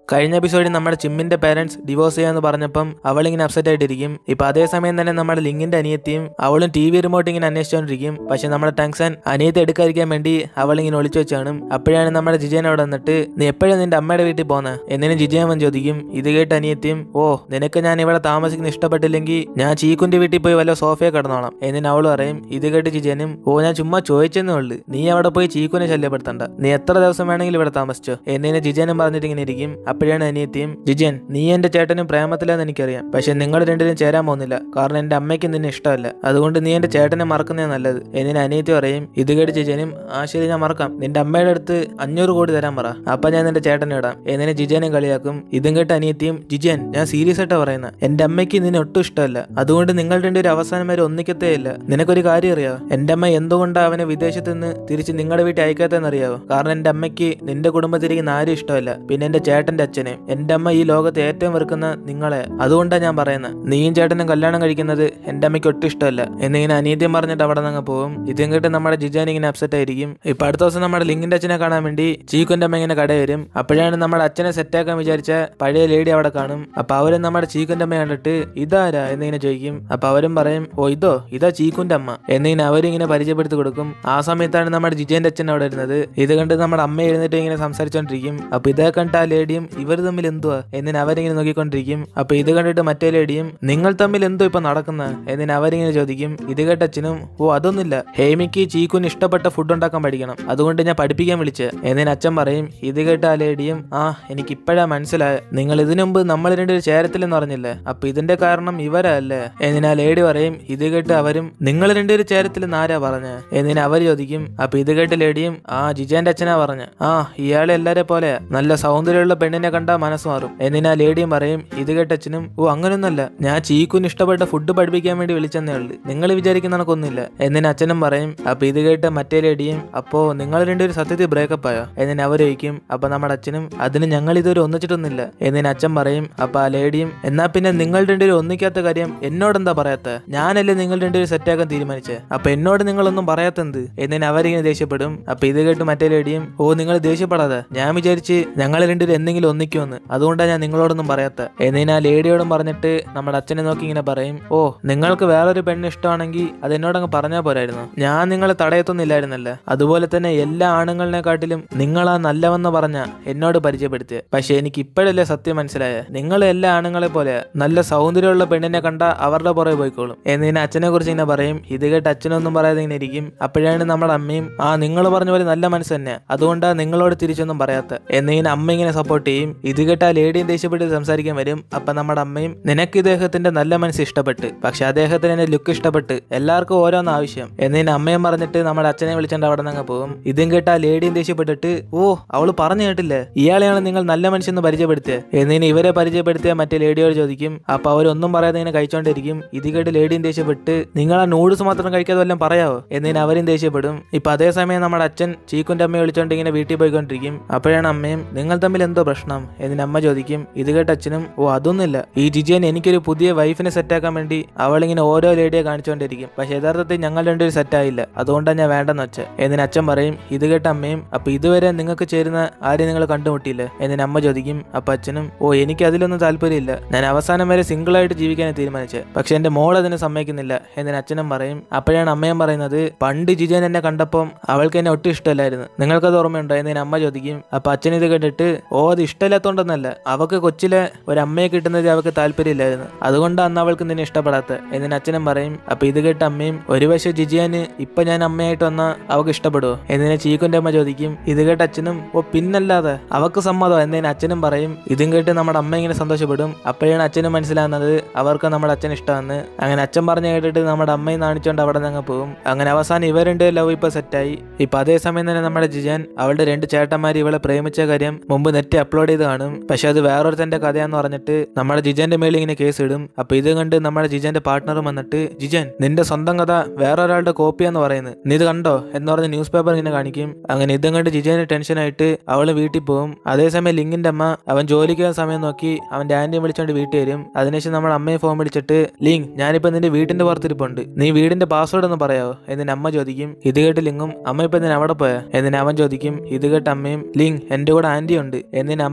കഴിഞ്ഞ എപ്പിസോഡിൽ നമ്മുടെ ചിമ്മിന്റെ പേരൻസ് ഡിവോഴ്സ് ചെയ്യാന്ന് പറഞ്ഞപ്പം അവളിങ്ങനെ അപ്സെറ്റ് ആയിട്ടിരിക്കും ഇപ്പൊ അതേസമയം തന്നെ നമ്മുടെ ലിങ്കിന്റെ അനിയത്തിയും അവളും ടി വി റിമോട്ട് ഇങ്ങനെ അന്വേഷിച്ചുകൊണ്ടിരിക്കും പക്ഷെ നമ്മുടെ ടങ്സൻ അനിയത്തെ എടുക്കാതിരിക്കാൻ വേണ്ടി അവളിങ്ങനെ ഒളിച്ചു വെച്ചാണ് അപ്പോഴാണ് നമ്മുടെ ജിജയൻ അവിടെ വന്നിട്ട് നീ എപ്പോഴും നിന്റെ അമ്മയുടെ വീട്ടിൽ പോന്നെ എന്നിനും ജിജയൻ വന്ന് ചോദിക്കും ഇത് കേട്ട് അനിയത്തിയും ഓ നിനക്ക് ഞാൻ ഇവിടെ താമസിക്കുന്ന ഇഷ്ടപ്പെട്ടില്ലെങ്കിൽ ഞാൻ ചീക്കുന്റെ വീട്ടിൽ പോയി വല്ല സോഫയെ കിടന്നോളാം എന്നിന് അവൾ പറയും ഇത് കേട്ട് ജിജയനും ഓ ഞാൻ ചുമ്മാ ചോദിച്ചെന്നേ ഉള്ളു നീ അവിടെ പോയി ചീക്കുനെ ശല്യപ്പെടുത്തണ്ട നീ എത്ര ദിവസം വേണമെങ്കിലും ഇവിടെ താമസിച്ചോ എന്നിനെ ജിജയനും പറഞ്ഞിട്ട് ഇങ്ങനെ ഇരിക്കും അപ്പോഴാണ് അനിയത്തിയും ജിജയൻ നീ എന്റെ ചേട്ടനും പ്രേമത്തിലാന്ന് എനിക്കറിയാം പക്ഷെ നിങ്ങൾ രണ്ടിനും ചേരാൻ പോകുന്നില്ല കാരണം എന്റെ അമ്മയ്ക്ക് നിന്നെ ഇഷ്ടമല്ല അതുകൊണ്ട് നീ എന്റെ ചേട്ടനെ മറക്കുന്നേ നല്ലത് എന്നിന് അനിയത്തി പറയും ഇത് കേട്ട് ജിജയനും ആ ശരി ഞാൻ മറക്കാം നിന്റെ അമ്മയുടെ അടുത്ത് അഞ്ഞൂറ് കോടി തരാൻ പറ അപ്പൊ ഞാൻ നിന്റെ ചേട്ടനെ ഇടാം എന്നിനെ ജിജയനും കളിയാക്കും ഇതും കേട്ട് അനിയത്തിയും ജിജയൻ ഞാൻ സീരിയസ് ആയിട്ടാ പറയുന്നത് എന്റെ അമ്മയ്ക്ക് നിന്നെ ഒട്ടും ഇഷ്ടമല്ല അതുകൊണ്ട് നിങ്ങൾ രണ്ടുപേരും അവസാനം വരെ ഒന്നിക്കത്തേ ഇല്ല നിനക്കൊരു കാര്യം അറിയാവോ എന്റെ അമ്മ എന്തുകൊണ്ടാണ് അവനെ വിദേശത്ത് നിന്ന് തിരിച്ച് നിങ്ങളുടെ വീട്ടിൽ അയക്കാത്തെന്ന് അറിയാവോ കാരണം എന്റെ അമ്മയ്ക്ക് നിന്റെ കുടുംബത്തിരിക്കുന്ന ആരും ഇഷ്ടമല്ല പിന്നെ എന്റെ ചേട്ടന്റെ അച്ഛനെ എന്റെ അമ്മ ഈ ലോകത്ത് ഏറ്റവും വെറുക്കുന്ന നിങ്ങളെ അതുകൊണ്ടാണ് ഞാൻ പറയുന്നത് നീയും ചേട്ടനും കല്യാണം കഴിക്കുന്നത് എന്റെ അമ്മയ്ക്ക് ഒട്ടും ഇഷ്ടമല്ല എന്നിങ്ങനെ അനീത്യം പറഞ്ഞിട്ട് അവിടെ നിന്ന് പോകും ഇതും കേട്ട് നമ്മുടെ ജിജാൻ ഇങ്ങനെ അപ്സെറ്റ് ആയിരിക്കും ഇപ്പൊ അടുത്ത ദിവസം നമ്മുടെ ലിങ്കിന്റെ അച്ഛനെ കാണാൻ വേണ്ടി ചീക്കുന്റെ അമ്മ ഇങ്ങനെ കടയിൽ വരും അപ്പോഴാണ് നമ്മുടെ അച്ഛനെ സെറ്റാക്കാൻ വിചാരിച്ച പഴയ ലേഡി അവിടെ കാണും അപ്പൊ അവരും നമ്മുടെ ചീക്കുന്റെ അമ്മ കണ്ടിട്ട് ഇതാരാ എന്നിങ്ങനെ ചോദിക്കും അപ്പൊ അവരും പറയും ഓ ഇതോ ഇതാ ചീക്കുന്റെ അമ്മ എന്നിങ്ങനെ അവരിങ്ങനെ പരിചയപ്പെടുത്തി കൊടുക്കും ആ സമയത്താണ് നമ്മുടെ ജിജയന്റെ അച്ഛൻ അവിടെ വരുന്നത് ഇത് കണ്ട് നമ്മുടെ അമ്മ എഴുന്നേറ്റ് ഇങ്ങനെ സംസാരിച്ചോണ്ടിരിക്കും അപ്പൊ ഇതേ കണ്ട ആ ലേഡിയും ഇവർ തമ്മിൽ എന്തുവാ എന്നിന് അവരിങ്ങനെ നോക്കിക്കൊണ്ടിരിക്കും അപ്പൊ ഇത് കണ്ടിട്ട് മറ്റേ ലേഡിയും നിങ്ങൾ തമ്മിൽ എന്തോ ഇപ്പൊ നടക്കുന്നത് എന്നിന് അവരിങ്ങനെ ചോദിക്കും ഇത് കേട്ട അച്ഛനും ഓ അതൊന്നുമില്ല ഹേമിക്ക് ചീക്കുന് ഇഷ്ടപ്പെട്ട ഫുഡ് ഉണ്ടാക്കാൻ പഠിക്കണം അതുകൊണ്ട് ഞാൻ പഠിപ്പിക്കാൻ വിളിച്ച് എന്നിന് അച്ഛൻ പറയും ഇത് കേട്ട ആ ലേഡിയും ആ എനിക്ക് ഇപ്പോഴാ മനസ്സിലായ നിങ്ങൾ ഇതിനു മുമ്പ് നമ്മൾ രണ്ടുപേരും ചേരത്തില്ലെന്ന് പറഞ്ഞില്ലേ അപ്പൊ ഇതിന്റെ കാരണം ഇവരല്ലേ എന്നിന് ആ ലേഡി പറയും ഇത് കേട്ട് അവരും നിങ്ങൾ രണ്ടുപേരും ചേരത്തില്ലെന്ന് ആരാ പറഞ്ഞ എന്നിന് അവർ ചോദിക്കും അപ്പൊ ഇത് കേട്ട് ലേഡിയും ആ ജിജാന്റെ അച്ഛനാ പറഞ്ഞ ആ ഇയാളെ എല്ലാരെ പോലെ നല്ല സൗന്ദര്യമുള്ള പെണ്ണിനെ കണ്ടാ മനസ്സ് മാറും എന്നിന് ആ ലേഡിയും പറയും ഇത് കേട്ട അച്ഛനും ഓ അങ്ങനൊന്നല്ല ഞാൻ ചീക്കുന് ഇഷ്ടപ്പെട്ട ഫുഡ് പഠിപ്പിക്കാൻ വേണ്ടി വിളിച്ചെന്നേ ഉള്ളു നിങ്ങൾ വിചാരിക്കുന്ന കണക്കൊന്നുമില്ല എന്നിന് അച്ഛനും പറയും അപ്പൊ ഇത് കേട്ട് മറ്റേ ലേഡിയും അപ്പോ നിങ്ങൾ രണ്ടുപേരും സത്യത്തിൽ ബ്രേക്കപ്പ് ആയോ എന്നിന് അവർ ചോദിക്കും അപ്പൊ നമ്മുടെ അച്ഛനും അതിന് ഞങ്ങൾ ഇതുവരെ ഒന്നിച്ചിട്ടൊന്നുമില്ല എന്നിന് അച്ഛൻ പറയും അപ്പൊ ആ ലേഡിയും എന്നാ പിന്നെ നിങ്ങൾ രണ്ടുപേരും ഒന്നിക്കാത്ത കാര്യം എന്നോടെന്താ പറയാത്ത ഞാനല്ലേ നിങ്ങൾ രണ്ടുപേരും സെറ്റാക്കാൻ തീരുമാനിച്ചത് അപ്പൊ എന്നോട് നിങ്ങളൊന്നും പറയാത്തെന്ത് എന്നിന് അവരിങ്ങനെ ദേഷ്യപ്പെടും അപ്പൊ ഇത് കേട്ട് മറ്റേ ലേഡിയും ഓ നിങ്ങൾ ദേഷ്യപ്പെടാതെ ഞാൻ വിചാരിച്ച് ഞങ്ങൾ രണ്ടുപേരും എന്തെങ്കിലും ഒന്നിക്കുമെന്ന് അതുകൊണ്ടാണ് ഞാൻ നിങ്ങളോടൊന്നും പറയാത്ത എന്നിന് ആ ലേഡിയോടും പറഞ്ഞിട്ട് നമ്മുടെ അച്ഛനെ നോക്കി ഇങ്ങനെ പറയും ഓ നിങ്ങൾക്ക് വേറൊരു പെണ്ണ് ഇഷ്ടമാണെങ്കിൽ അത് എന്നോടങ്ങ് പറഞ്ഞാൽ പോരായിരുന്നു ഞാൻ നിങ്ങളെ തടയത്തൊന്നുമില്ലായിരുന്നല്ല അതുപോലെ തന്നെ എല്ലാ ആണുങ്ങളെക്കാട്ടിലും നിങ്ങളാ നല്ലവെന്ന് പറഞ്ഞ എന്നോട് പരിചയപ്പെടുത്തിയത് പക്ഷെ എനിക്ക് ഇപ്പോഴല്ലേ സത്യം മനസ്സിലായ നിങ്ങൾ എല്ലാ ആണുങ്ങളെ പോലെ നല്ല സൗന്ദര്യമുള്ള പെണ്ണിനെ കണ്ട അവരുടെ പുറകെ പോയിക്കോളും എന്നിന് അച്ഛനെ കുറിച്ച് ഇങ്ങനെ പറയും ഇത് കേട്ട് അച്ഛനൊന്നും പറയാതെ ഇങ്ങനെ ഇരിക്കും അപ്പോഴാണ് നമ്മുടെ അമ്മയും ആ നിങ്ങൾ പറഞ്ഞ പോലെ നല്ല മനസ്സ് തന്നെ അതുകൊണ്ടാ നിങ്ങളോട് തിരിച്ചൊന്നും പറയാത്ത എന്നിങ്ങനെ അമ്മ ഇങ്ങനെ സപ്പോർട്ട് ചെയ്യും ഇത് കേട്ട് ആ ലേഡിയും ദേഷ്യപ്പെട്ട് സംസാരിക്കാൻ വരും അപ്പൊ നമ്മുടെ അമ്മയും നിനക്ക് ഇദ്ദേഹത്തിന്റെ നല്ല മനസ്സ് ഇഷ്ടപ്പെട്ട് പക്ഷെ അദ്ദേഹത്തിന് എന്റെ ലുക്ക് ഇഷ്ടപ്പെട്ട് എല്ലാവർക്കും ഓരോന്ന് ആവശ്യം എന്നിന് അമ്മയും പറഞ്ഞിട്ട് നമ്മുടെ അച്ഛനെ വിളിച്ചോണ്ട് അവിടെ നിന്ന് പോകും ഇതും കേട്ട് ആ ലേഡിയും ദേഷ്യപ്പെട്ടിട്ട് ഓ അവള് പറഞ്ഞു കേട്ടില്ലേ ഇയാളെയാണ് നിങ്ങൾ നല്ല മനുഷ്യന്ന് പരിചയപ്പെടുത്തിയത് എന്നിന് ഇവരെ പരിചയപ്പെടുത്തിയ മറ്റേ ലേഡിയോട് ചോദിക്കും അപ്പൊ അവരൊന്നും പറയാതെ ഇങ്ങനെ കഴിച്ചോണ്ടിരിക്കും ഇത് കേട്ട് ലേഡിയും ദേഷ്യപ്പെട്ട് നിങ്ങൾ ആ നൂഡിൽസ് മാത്രം കഴിക്കാതെ വല്ലതും പറയാവോ എന്നിന് അവരും ദേഷ്യപ്പെടും ഇപ്പൊ അതേസമയം നമ്മുടെ അച്ഛൻ ചീക്കുന്റെ അമ്മയെ വിളിച്ചോണ്ട് ഇങ്ങനെ വീട്ടിൽ പോയിക്കൊണ്ടിരിക്കും അപ്പോഴാണ് അമ്മയും നിങ്ങൾ തമ്മിൽ എന്തോ പ്രശ്നം എന്നിന് അമ്മ ചോദിക്കും ഇത് കേട്ട് അച്ഛനും ഓ അതൊന്നുമില്ല ഈ ജിജിയൻ എനിക്കൊരു പുതിയ വൈഫിനെ സെറ്റാക്കാൻ വേണ്ടി അവളിങ്ങനെ ഓരോ ലേഡിയെ കാണിച്ചുകൊണ്ടിരിക്കും പക്ഷെ യഥാർത്ഥത്തിൽ ഞങ്ങൾ രണ്ടുപേരും സെറ്റ് ആയില്ല അതുകൊണ്ടാണ് ഞാൻ വേണ്ടെന്ന് വെച്ചത് എന്നിന് അച്ഛൻ പറയും ഇത് കേട്ട അമ്മയും അപ്പൊ ഇതുവരെ നിങ്ങൾക്ക് ചേരുന്ന ആരെയും നിങ്ങൾ കണ്ടുമുട്ടിയില്ലേ എന്നിന് അമ്മ ചോദിക്കും അപ്പൊ അച്ഛനും ഓ എനിക്ക് അതിലൊന്നും താല്പര്യമില്ല ഞാൻ അവസാനം വരെ സിംഗിൾ ആയിട്ട് ജീവിക്കാൻ തീരുമാനിച്ചത് പക്ഷെ എന്റെ മോൾ അതിന് സമ്മതിക്കുന്നില്ല എന്നിന് അച്ഛനും പറയും അപ്പോഴാണ് അമ്മയും പറയുന്നത് പണ്ട് ജിജൻ എന്നെ കണ്ടപ്പം അവൾക്ക് എന്നെ ഒട്ടും ഇഷ്ടമല്ലായിരുന്നു നിങ്ങൾക്കത് ഓർമ്മയുണ്ടോ എന്നതിന് അമ്മ ചോദിക്കും അപ്പൊ അച്ഛൻ ഇത് കേട്ടിട്ട് ഓ അത് ഇഷ്ടമില്ലാത്തോണ്ടെന്നല്ല അവക്ക് കൊച്ചിലെ ഒരു അമ്മയെ കിട്ടുന്നത് അവൾക്ക് താല്പര്യമില്ലായിരുന്നു അതുകൊണ്ടാണ് അന്ന് അവൾക്ക് നിന്നെ ഇഷ്ടപ്പെടാത്ത എന്നിന് അച്ഛനും പറയും അപ്പൊ ഇത് കേട്ട അമ്മയും ഒരു വശം ജിജിയാന് ഇപ്പൊ ഞാൻ അമ്മയായിട്ട് വന്നാ അവൾക്ക് ഇഷ്ടപ്പെടുവോ എന്നിനെ ചീക്കുന്റെ അമ്മ ചോദിക്കും ഇത് കേട്ട അച്ഛനും ഓ പിന്നല്ലാതെ അവക്ക് സമ്മതം എന്നതിന് അച്ഛനും പറയും ഇതും കേട്ട് നമ്മുടെ അമ്മ ഇങ്ങനെ സന്തോഷപ്പെടും അപ്പോഴാണ് അച്ഛനും മനസ്സിലാകുന്നത് അവർക്ക് നമ്മുടെ അച്ഛൻ ഇഷ്ടമെന്ന് അങ്ങനെ അച്ഛൻ പറഞ്ഞു കേട്ടിട്ട് നമ്മുടെ അമ്മയും നാണിച്ചുകൊണ്ട് അവിടെ നിന്ന് പോകും അങ്ങനെ അവസാനം ഇവ രണ്ട് ലവ് ഇപ്പൊ സെറ്റായി ഇപ്പൊ അതേസമയം തന്നെ നമ്മുടെ ജിജാൻ അവളുടെ രണ്ട് ചേട്ടന്മാർ ഇവളെ പ്രേമിച്ച കാര്യം മുമ്പ് നെറ്റ് അപ്ലോഡ് ചെയ്ത് കാണും പക്ഷെ അത് വേറൊരുത്തന്റെ കഥയാന്ന് പറഞ്ഞിട്ട് നമ്മുടെ ജിജാന്റെ മേളിൽ ഇങ്ങനെ കേസ് ഇടും അപ്പൊ ഇത് കണ്ട് നമ്മുടെ ജിജാന്റെ പാർട്ട്ണറും വന്നിട്ട് ജിജാൻ നിന്റെ സ്വന്തം കഥ വേറൊരാളുടെ കോപ്പിയാന്ന് പറയുന്നത് നീ ഇത് കണ്ടോ എന്ന് പറഞ്ഞ് ന്യൂസ് പേപ്പർ ഇങ്ങനെ കാണിക്കും അങ്ങനെ ഇതും കണ്ട് ജിജാന് ടെൻഷനായിട്ട് അവള് വീട്ടിൽ പോകും അതേസമയം ലിങ്കിന്റെ അമ്മ അവൻ ജോലിക്ക് പോകുന്ന സമയം നോക്കി അവന്റെ ആന്റിയെ വിളിച്ചോണ്ട് വീട്ടിൽ വരും അതിനുശേഷം നമ്മുടെ അമ്മയെ ഫോൺ വിളിച്ചിട്ട് ലിങ്ക് ഞാനിപ്പോ നിന്റെ വീട്ടിന്റെ പുറത്തിരിപ്പുണ്ട് നീ വീടിന്റെ പാസ്വേഡ് ഒന്ന് പറയാവോ എന്നിന് അമ്മ ചോദിക്കും ഇത് കേട്ട് ലിങ്കും അമ്മ ഇപ്പൊ എന്തിനാ അവിടെ പോയാ എന്നിന് അവൻ ചോദിക്കും ഇത് കേട്ട് അമ്മയും ലിങ്ക് എന്റെ കൂടെ ആന്റി ഉണ്ട് എന്നിന് അമ്മയും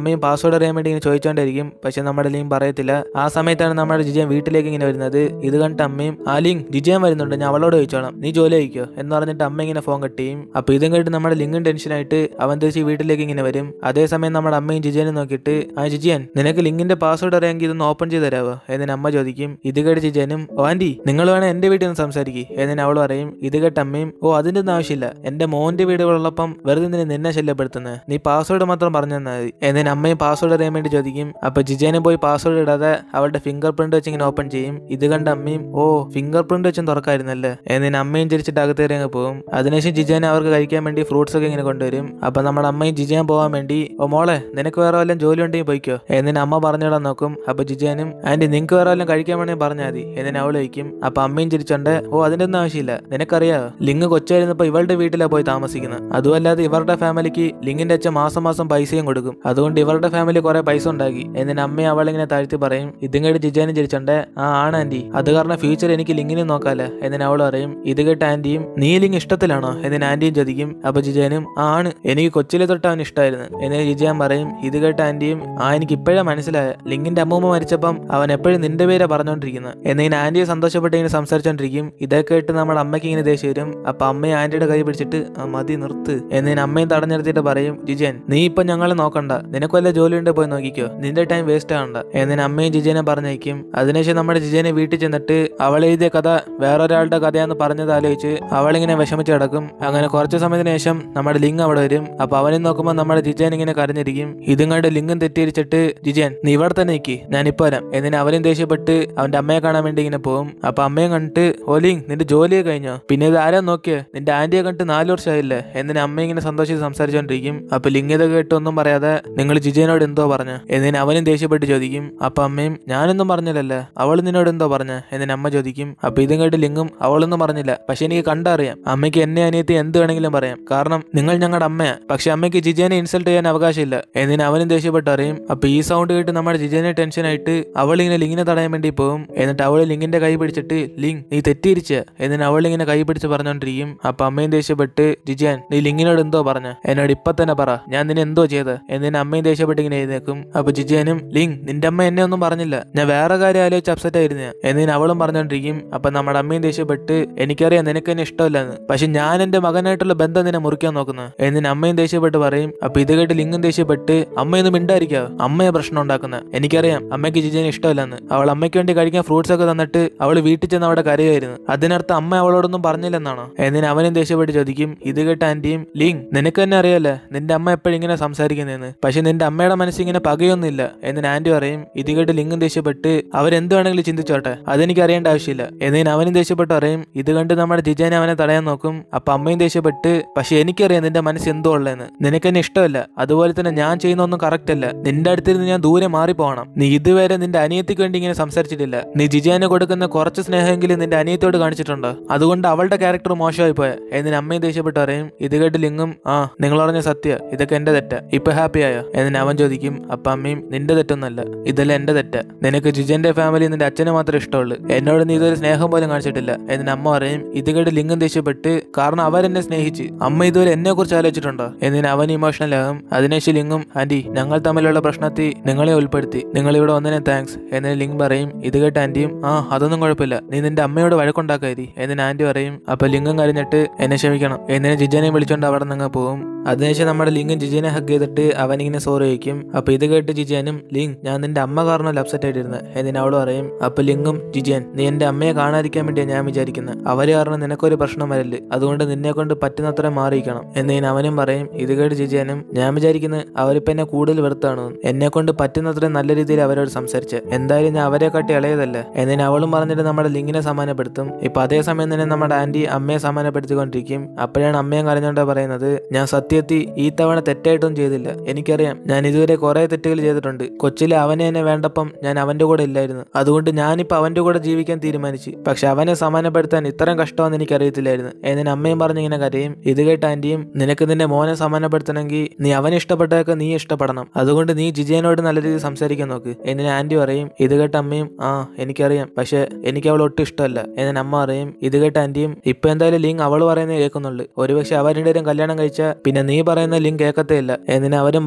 അമ്മയും പാസ്വേഡ് അറിയാൻ വേണ്ടി ഇങ്ങനെ ചോദിച്ചോണ്ടിരിക്കും പക്ഷെ നമ്മുടെ ലിങ്ക് പറയത്തില്ല ആ സമയത്താണ് നമ്മുടെ ജിജയൻ വീട്ടിലേക്ക് ഇങ്ങനെ വരുന്നത് ഇത് കണ്ടിട്ട് അമ്മയും ആ ലിങ്ക് ജിജയൻ വരുന്നുണ്ട് ഞാൻ അവളോട് ചോദിച്ചോളാം നീ ജോലി കഴിക്കോ എന്ന് പറഞ്ഞിട്ട് അമ്മ ഇങ്ങനെ ഫോൺ കട്ട് ചെയ്യും അപ്പൊ ഇതും കേട്ട് നമ്മുടെ ലിങ്കും ടെൻഷനായിട്ട് അവൻ തിരിച്ച് വീട്ടിലേക്ക് ഇങ്ങനെ വരും അതേസമയം നമ്മുടെ അമ്മയും ജിജയനും നോക്കിയിട്ട് ആ ജിജിയൻ നിനക്ക് ലിങ്കിന്റെ പാസ്വേഡ് അറിയാമെങ്കിൽ ഇതൊന്ന് ഓപ്പൺ ചെയ്ത് തരാമോ എന്നതിന് അമ്മ ചോദിക്കും ഇത് കേട്ട് ജിജയനും ഓ ആന്റി നിങ്ങൾ വേണേ എന്റെ വീട്ടിൽ നിന്ന് സംസാരിക്കും എന്നതിന് അവൾ പറയും ഇത് കേട്ട് അമ്മയും ഓ അതിന്റെ ഒന്നും ആവശ്യമില്ല എന്റെ മോന്റെ വീടുകളുള്ളപ്പം വെറുതെ നിന്നെ നിന്നെ ശല്യപ്പെടുത്തുന്നത് നീ പാസ്വേഡ് മാത്രം പറഞ്ഞു തന്നാൽ മതി എന്നതിന് അമ്മയും പാസ്വേഡ് അറിയാൻ വേണ്ടി ചോദിക്കും അപ്പൊ ജിജയനും പോയി പാസ്വേഡ് ഇടാതെ അവളുടെ ഫിംഗർ പ്രിന്റ് വെച്ച് ഇങ്ങനെ ഓപ്പൺ ചെയ്യും ഇത് കണ്ട അമ്മയും ഓ ഫിംഗർ പ്രിന്റ് വെച്ചും തുറക്കായിരുന്നല്ലേ എന്നതിന് അമ്മയും ചിരിച്ചിട്ട് അകത്തേറി അങ്ങ് പോകും അതിനുശേഷം ജിജാൻ അവർക്ക് കഴിക്കാൻ വേണ്ടി ഫ്രൂട്ട്സ് ഒക്കെ ഇങ്ങനെ കൊണ്ടുവരും അപ്പൊ നമ്മുടെ അമ്മയും ജിജാൻ പോകാൻ വേണ്ടി ഓ മോളെ നിനക്ക് വേറെ വല്ലതും ജോലി ഉണ്ടെങ്കിൽ പോയിക്കോ എന്നിന് അമ്മ പറഞ്ഞിടാൻ നോക്കും അപ്പൊ ജിജാനും ആന്റി നിനക്ക് വേറെ വല്ലതും കഴിക്കാൻ വേണമെങ്കിൽ പറഞ്ഞാൽ മതി എന്നിന് അവൾ വയ്ക്കും അപ്പൊ അമ്മയും ചിരിച്ചോണ്ട് ഓ അതിന്റെ ഒന്നും ആവശ്യമില്ല നിനക്കറിയാവോ ലിങ് കൊച്ചായിരുന്നപ്പോ ഇവളുടെ വീട്ടിലാണ് പോയി താമസിക്കുന്നത് അതുമല്ലാതെ ഇവരുടെ ഫാമിലിക്ക് ലിങ്ങിന്റെ അച്ഛൻ മാസം മാസം പൈസയും കൊടുക്കും അതുകൊണ്ട് ഇവരുടെ ഫാമിലി കുറെ പൈസ ഉണ്ടാക്കി എന്നിന് അമ്മയും അവളിങ്ങനെ താഴ്ത്തി പറയും ഇതും കേട്ട് ജിജാനും ചിരിച്ചോണ്ട് ആ ആണ് ആന്റി അത് കാരണം ഫ്യൂച്ചർ എനിക്ക് ലിങ്ങിനെ നോക്കാല്ലേ എന്നിന് അവൾ പറയും ഇത് കേട്ട് ആന്റിയും നീ ലിങ് ഇഷ്ടത്തിലാണോ എന്നിന് ആന്റിയും ചോദിക്കും അപ്പൊ ജിജാനും ആ ആണ് എനിക്ക് കൊച്ചിലെ തൊട്ട് അവൻ ഇഷ്ടമായിരുന്നു എന്ന് ജിജാൻ പറയും ഇത് കേട്ട് ആന്റിയും ആ എനിക്ക് ഇപ്പോഴാ മനസ്സിലായ ലിങ്ങിന്റെ അമ്മൂമ്മ മരിച്ചപ്പം അവൻ എപ്പോഴും നിന്റെ പേരാ പറഞ്ഞോണ്ടിരിക്കുന്നത് എന്നിങ്ങനെ ആന്റിയെ സന്തോഷപ്പെട്ട് ഇങ്ങനെ സംസാരിച്ചോണ്ടിരിക്കും ഇതൊക്കെ കേട്ട് നമ്മുടെ അമ്മയ്ക്ക് ഇങ്ങനെ ദേഷ്യം വരും അപ്പൊ അമ്മയും ആന്റിയുടെ കൈ പിടിച്ചിട്ട് "ആ, മതി നിർത്ത് എന്നിന് അമ്മയും തടഞ്ഞെടുത്തിട്ട് പറയും ജിജൻ നീ ഇപ്പൊ ഞങ്ങളെ നോക്കണ്ട നിനക്ക് വല്ല ജോലി ഉണ്ടെ പോയി നോക്കിക്കോ നിന്റെ ടൈം വേസ്റ്റ് ആവണ്ട എന്നിന് അമ്മയും ജിജനെ പറഞ്ഞയക്കും അതിനുശേഷം നമ്മുടെ ജിജനെ വീട്ടിൽ ചെന്നിട്ട് അവൾ എഴുതിയ കഥ വേറൊരാളുടെ കഥയാന്ന് പറഞ്ഞത് ആലോചിച്ച് അവളിങ്ങനെ വിഷമിച്ച് കിടക്കും അങ്ങനെ കുറച്ച് സമയത്തിന് ശേഷം നമ്മുടെ ലിംഗ് അവിടെ വരും അപ്പൊ അവനെ നോക്കുമ്പോൾ നമ്മുടെ ജിജൻ ഇങ്ങനെ കരഞ്ഞിരിക്കും ഇതും കണ്ട് ലിംഗം തെറ്റിയിരിച്ചിട്ട് ജിജൻ നീ ഇവിടെ തന്നെ നിൽക്കി ഞാൻ ഇപ്പൊ വരാം എന്നിന് അവനും ദേഷ്യപ്പെട്ട് അവന്റെ അമ്മയെ കാണാൻ വേണ്ടി ഇങ്ങനെ പോകും അപ്പൊ അമ്മയെ കണ്ടിട്ട് ഓ ലിങ് നിന്റെ ജോലിയെ കഴിഞ്ഞോ പിന്നെ ഇത് ആരാ നോക്കിയേ നിന്റെ ആന്റിയെ കണ്ടിട്ട് നാല് വർഷമായില്ലേ എന്നിന് അമ്മ ഇങ്ങനെ സന്തോഷിച്ച് സംസാരിച്ചോണ്ടിരിക്കും അപ്പൊ ലിംഗ് ഇത് കേട്ട് ഒന്നും പറയാതെ നിങ്ങൾ ജിജനോട് എന്തോ പറഞ്ഞു എന്നിന് അവനും ദേഷ്യപ്പെട്ട് ചോദിക്കും അപ്പൊ അമ്മയും ഞാനൊന്നും പറഞ്ഞില്ലല്ലേ അവൾ നിന്നോട് എന്തോ പറഞ്ഞ എന്നിന് അമ്മ ചോദിക്കും അപ്പൊ ഇതും കേട്ട് ലിംഗും അവളൊന്നും പറഞ്ഞില്ല പക്ഷെ എനിക്ക് കണ്ടറിയാം അമ്മയ്ക്ക് എന്നെ അനിയത്തി എന്ത് വേണമെങ്കിലും പറയാം കാരണം നിങ്ങൾ ഞങ്ങളുടെ അമ്മയാ പക്ഷെ അമ്മയ്ക്ക് ജിജനെ ഇൻസൾട്ട് ചെയ്യാൻ അവകാശമില്ല എന്നിന് അവനും ദേഷ്യപ്പെട്ട് അറിയും അപ്പൊ ഈ സൗണ്ട് കേട്ട് നമ്മുടെ ജിജനെ ടെൻഷനായിട്ട് അവൾ ഇങ്ങനെ ലിങ്ങിനെ തടയാൻ വേണ്ടി പോകും എന്നിട്ട് അവൾ ലിങ്ങിന്റെ കൈ പിടിച്ചിട്ട് ലിങ് നീ തെറ്റിയിരിച്ച എന്നിന് അവൾ ഇങ്ങനെ കൈ പിടിച്ച് പറഞ്ഞോണ്ടിരിക്കും അപ്പൊ അമ്മയും ദേഷ്യപ്പെട്ട് ജിജാൻ നീ ലിങ്ങിനോട് എന്തോ പറഞ്ഞ എന്നോട് ഇപ്പൊ തന്നെ പറ ഞാൻ നിന്നെ എന്തോ ചെയ്ത് എന്നിന് അമ്മയും ദേഷ്യപ്പെട്ട് ഇങ്ങനെ എഴുന്നേക്കും അപ്പൊ ജിജാനും ലിങ് നിന്റെ അമ്മ എന്നെ ഒന്നും പറഞ്ഞില്ല ഞാൻ വേറെ കാര്യം ആലോചിച്ച് അപ്സെറ്റ് ആയിരുന്നു എന്നിന് അവളും പറഞ്ഞോണ്ടിരിക്കും അപ്പൊ നമ്മുടെ അമ്മയും ദേഷ്യപ്പെട്ട് എനിക്കറിയാം നിനക്ക് എന്നെ ഇഷ്ടമല്ലെന്ന് പക്ഷെ ഞാൻ എന്റെ മകനായിട്ടുള്ള ബന്ധം നിന്നെ മുറിക്കാൻ നോക്കുന്നത് എന്നിന് അമ്മയും ദേഷ്യപ്പെട്ട് പറയും അപ്പൊ ഇത് കേട്ട് ലിംഗം ദേഷ്യപ്പെട്ട് അമ്മയൊന്നും മിണ്ടായിരിക്കാവോ അമ്മയെ പ്രശ്നം ഉണ്ടാക്കുന്നത് എനിക്കറിയാം അമ്മയ്ക്ക് ജിജനെ ഇഷ്ടമല്ലെന്ന് അവൾ അമ്മയ്ക്ക് വേണ്ടി കഴിക്കാൻ ഫ്രൂട്ട്സ് ഒക്കെ തന്നിട്ട് അവൾ വീട്ടിൽ ചെന്ന് അവിടെ കരയായിരുന്നു അതിനർത്ഥം അമ്മ അവളോടൊന്നും പറഞ്ഞില്ലെന്നാണോ എന്നിന് അവനും ദേഷ്യപ്പെട്ട് ചോദിക്കും ഇത് കേട്ട് ആന്റിയും ലിങ് നിനക്ക് തന്നെ അറിയാലേ നിന്റെ അമ്മ എപ്പോഴും ഇങ്ങനെ സംസാരിക്കുന്നതെന്ന് പക്ഷെ നിന്റെ അമ്മയുടെ മനസ്സിൽ ഇങ്ങനെ പകയൊന്നുമില്ല എന്നിന് ആന്റി പറയും ഇത് കേട്ട് ലിംഗം ദേഷ്യപ്പെട്ട് അവരെന്ത് വേണമെങ്കിലും ചിന്തിച്ചോട്ടെ അതെനിക്ക് അറിയേണ്ട ആവശ്യമില്ല എന്നിന് അവനും ദേഷ്യപ്പെട്ട് പറയും ഇത് കണ്ട് നമ്മുടെ ജിജാനെ അവനെ തടയാൻ നോക്കും അപ്പൊ അമ്മയും ദേഷ്യപ്പെട്ട് പക്ഷെ എനിക്കറിയാം നിന്റെ മനസ്സ് എന്തോ ഉള്ളതെന്ന് നിനക്ക് എന്നെ ഇഷ്ടമല്ല അതുപോലെ തന്നെ ഞാൻ ചെയ്യുന്ന ഒന്നും കറക്റ്റ് അല്ല നിന്റെ അടുത്തിരുന്ന് ഞാൻ ദൂരെ മാറി പോകണം നീ ഇതുവരെ നിന്റെ അനിയത്തിക്ക് വേണ്ടി ഇങ്ങനെ സംസാരിച്ചിട്ടില്ല നീ ജിജാനെ കൊടുക്കുന്ന കുറച്ച് സ്നേഹമെങ്കിലും നിന്റെ അനിയത്തോട് കാണിച്ചിട്ടുണ്ടോ അതുകൊണ്ട് അവളുടെ ക്യാരക്ടർ മോശമായി പോയ എന്നിന് അമ്മയും ദേഷ്യപ്പെട്ട് പറയും ഇത് കേട്ട് ലിംഗും ആ നിങ്ങൾ പറഞ്ഞ സത്യ ഇതൊക്കെ എന്റെ തെറ്റാ ഇപ്പൊ ഹാപ്പി ആയോ എന്നിന് അവൻ ചോദിക്കും അപ്പൊ അമ്മയും നിന്റെ തെറ്റൊന്നല്ല ഇതെല്ലാം എന്റെ തെറ്റാ നിനക്ക് ജിജന്റെ ഫാമിലി നിന്റെ അച്ഛനെ മാത്രമേ ഇഷ്ടമുള്ളൂ എന്നോട് നീ ഇതൊരു സ്നേഹം പോലും കാണിച്ചിട്ടില്ല എന്നിന് അമ്മ പറയും ഇത് കേട്ട് ലിംഗം ദേഷ്യപ്പെട്ട് കാരണം അവരെന്നെ സ്നേഹിച്ച് അമ്മ ഇതുവരെ എന്നെ കുറിച്ച് ആലോചിച്ചിട്ടുണ്ടോ എന്നിന് അവൻ ഇമോഷണൽ ആകും അതിനുശേഷം ലിംഗും ആന്റി ഞങ്ങൾ തമ്മിലുള്ള പ്രശ്നത്തിൽ നിങ്ങളെ ഉൾപ്പെടുത്തി നിങ്ങൾ ഇവിടെ വന്നതിന് താങ്ക്സ് എന്നിന് ലിംഗ് പറയും ഇത് കേട്ട് ആന്റിയും ആ അതൊന്നും കുഴപ്പമില്ല നീ നിന്റെ അമ്മയോട് വഴക്കുണ്ടാക്കാതി എന്നിന് ആന്റി പറയും അപ്പൊ ലിംഗം കരഞ്ഞിട്ട് എന്നെ ക്ഷമിക്കണം എന്നിന് ജിജനെ വിളിച്ചോണ്ട് അവിടെ നിന്ന് പോകും അതിനുശേഷം നമ്മുടെ ലിംഗും ജിജനെ ഹഗ് ചെയ്തിട്ട് അവനിങ്ങനെ സോറി ചോദിക്കും അപ്പൊ ഇത് കേട്ട് ജിജാനും ലിങ് ഞാൻ നിന്റെ അമ്മ കാരണം അപ്സെറ്റ് ആയിട്ടിരുന്നത് എന്നിന് അവള് പറയും അപ്പൊ ലിംഗും ജിജാൻ നീ എന്റെ അമ്മയെ കാണാതിരിക്കാൻ വേണ്ടിയാണ് ഞാൻ വിചാരിക്കുന്നത് അവര് കാരണം നിനക്കൊരു പ്രശ്നം വരല് അതുകൊണ്ട് നിന്നെ കൊണ്ട് പറ്റുന്നത്ര മാറിയിക്കണം എന്നതിന് അവനും പറയും ഇത് കേട്ട് ജിജാനും ഞാൻ വിചാരിക്കുന്നത് അവരിപ്പോ എന്നെ കൂടുതൽ വെറുത്താണ് എന്നെ കൊണ്ട് പറ്റുന്നത്ര നല്ല രീതിയിൽ അവരോട് സംസാരിച്ച് എന്തായാലും ഞാൻ അവരെ കാട്ടി ഇളയതല്ല എന്നതിന് അവളും പറഞ്ഞിട്ട് നമ്മുടെ ലിങ്കിനെ സമാനപ്പെടുത്തും ഇപ്പൊ അതേസമയം തന്നെ നമ്മുടെ ആന്റി അമ്മയെ സമാനപ്പെടുത്തിക്കൊണ്ടിരിക്കും അപ്പോഴാണ് അമ്മയും കരഞ്ഞോണ്ടാ പറയുന്നത് ഞാൻ സത്യത്തിൽ ഈ തവണ തെറ്റായിട്ടൊന്നും ചെയ്തില്ല എനിക്കറിയാം ഞാൻ ഇതുവരെ കുറെ തെറ്റുകൾ ചെയ്തിട്ടുണ്ട് കൊച്ചിലെ അവനെ എന്നെ വേണ്ടപ്പം ഞാൻ അവന്റെ കൂടെ ഇല്ലായിരുന്നു അതുകൊണ്ട് ഞാനിപ്പോ അവന്റെ കൂടെ ജീവിക്കാൻ തീരുമാനിച്ചു പക്ഷെ അവനെ സമാനപ്പെടുത്താൻ ഇത്രയും കഷ്ടമെന്ന് എനിക്കറിയത്തില്ലായിരുന്നു എന്നിന് അമ്മയും പറഞ്ഞിങ്ങനെ കരയും ഇത് കേട്ട ആന്റിയും നിനക്ക് നിന്റെ മോനെ സമാനപ്പെടുത്തണമെങ്കിൽ നീ അവനെ ഇഷ്ടപ്പെട്ടതൊക്കെ നീ ഇഷ്ടപ്പെടണം അതുകൊണ്ട് നീ ജിജയനോട് നല്ല രീതിയിൽ സംസാരിക്കാൻ നോക്ക് എന്നിന് ആന്റി പറയും ഇത് കേട്ട അമ്മയും ആ എനിക്കറിയാം പക്ഷെ എനിക്ക് അവൾ ഒട്ടും ഇഷ്ടമല്ല എന്നിന് അമ്മ പറയും ഇത് കേട്ട ആന്റിയും ഇപ്പൊ എന്തായാലും ലിങ്ക് അവൾ പറയുന്നത് കേൾക്കുന്നുള്ളൂ ഒരുപക്ഷെ അവരുടെ കല്യാണം കഴിച്ച പിന്നെ നീ പറയുന്ന ലിങ്ക് കേൾക്കത്തേ ഇല്ല എന്നിന് അവരും പറയും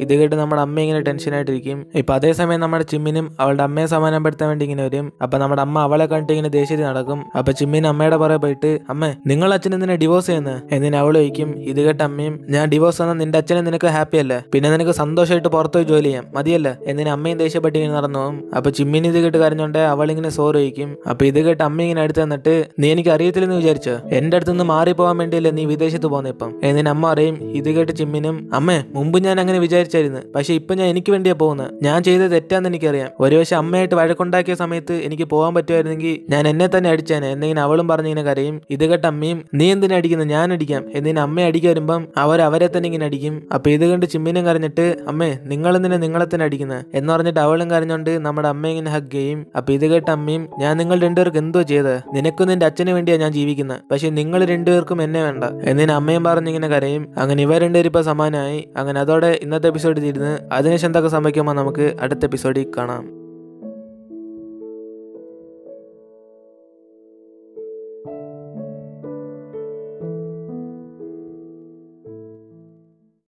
ഇത് കേട്ട് നമ്മുടെ അമ്മ ഇങ്ങനെ ടെൻഷനായിട്ടിരിക്കും ഇപ്പൊ അതേസമയം നമ്മുടെ ചിമ്മിനും അവളുടെ അമ്മയെ സമാധാനപ്പെടുത്താൻ വേണ്ടി ഇങ്ങനെ വരും അപ്പൊ നമ്മുടെ അമ്മ അവളെ കണ്ടിട്ട് ഇങ്ങനെ ദേഷ്യത്തിൽ നടക്കും അപ്പൊ ചിമ്മിന് അമ്മയുടെ പുറകെ പോയിട്ട് അമ്മ നിങ്ങൾ അച്ഛൻ എന്തിനാ ഡിവോഴ്സ് ചെയ്യുന്നത് എന്നിന് അവൾ ചോദിക്കും ഇത് കേട്ട അമ്മയും ഞാൻ ഡിവോഴ്സ് തന്ന നിന്റെ അച്ഛനെ നിനക്ക് ഹാപ്പി അല്ലേ പിന്നെ നിനക്ക് സന്തോഷമായിട്ട് പുറത്തുപോയി ജോലി ചെയ്യാം മതിയല്ല എന്നിന് അമ്മയും ദേഷ്യപ്പെട്ട് ഇങ്ങനെ നടന്നു പോകും അപ്പൊ ചിമ്മിന് ഇത് കേട്ട് കരഞ്ഞോണ്ട് അവളിങ്ങനെ സോറി ചോദിക്കും അപ്പൊ ഇത് കേട്ട് അമ്മ ഇങ്ങനെ അടുത്ത് തന്നിട്ട് നീ എനിക്ക് അറിയത്തില്ലെന്ന് വിചാരിച്ചോ എന്റെ അടുത്ത് നിന്ന് മാറിപ്പോവാൻ വേണ്ടിയല്ലേ നീ വിദേശത്ത് പോകുന്ന ഇപ്പം എന്നിന് അമ്മ അറിയും ഇത് കേട്ട് ചിമ്മിനും അമ്മേ മുമ്പ് ഞാൻ അങ്ങനെ വിചാരിച്ചായിരുന്നു പക്ഷെ ഇപ്പൊ ഞാൻ എനിക്ക് വേണ്ടിയാ പോകുന്നത് ഞാൻ ചെയ്തത് തെറ്റാന്ന് എനിക്കറിയാം ഒരു വശം അമ്മയായിട്ട് വഴക്കുണ്ടാക്കിയ സമയത്ത് എനിക്ക് പോകാൻ പറ്റുമായിരുന്നെങ്കിൽ ഞാൻ എന്നെ തന്നെ അടിച്ചേനെ എന്നിങ്ങനെ അവളും പറഞ്ഞിങ്ങനെ കരയും ഇത് കേട്ട അമ്മയും നീ എന്തിനാ അടിക്കുന്നത് ഞാൻ അടിക്കാം എന്നിന് അമ്മ അടിക്കാൻ വരുമ്പം അവർ അവരെ തന്നെ ഇങ്ങനെ അടിക്കും അപ്പൊ ഇത് കണ്ട് ചിമ്മിനും കരഞ്ഞിട്ട് അമ്മേ നിങ്ങൾ എന്തിനാ നിങ്ങളെ തന്നെ അടിക്കുന്നത് എന്ന് പറഞ്ഞിട്ട് അവളും കരഞ്ഞോണ്ട് നമ്മുടെ അമ്മ ഇങ്ങനെ ഹഗ് ചെയ്യും അപ്പൊ ഇത് കേട്ട അമ്മയും ഞാൻ നിങ്ങൾ രണ്ടുപേർക്ക് എന്തോ ചെയ്ത് നിനക്കും നിന്റെ അച്ഛന് വേണ്ടിയാ ഞാൻ ജീവിക്കുന്നത് പക്ഷെ നിങ്ങൾ രണ്ടുപേർക്കും എന്നെ വേണ്ട എന്നിന് അമ്മയും പറഞ്ഞിങ്ങനെ കരയും അങ്ങനെ ഇവ രണ്ടുപേരും ഇപ്പൊ സമാനമായി അങ്ങനെ അതോടെ ഇന്നത്തെ എപ്പിസോഡ് തീരുന്നു അതിനുശേഷം എന്തൊക്കെ സംഭവിക്കുമ്പോൾ നമുക്ക് അടുത്ത എപ്പിസോഡിൽ കാണാം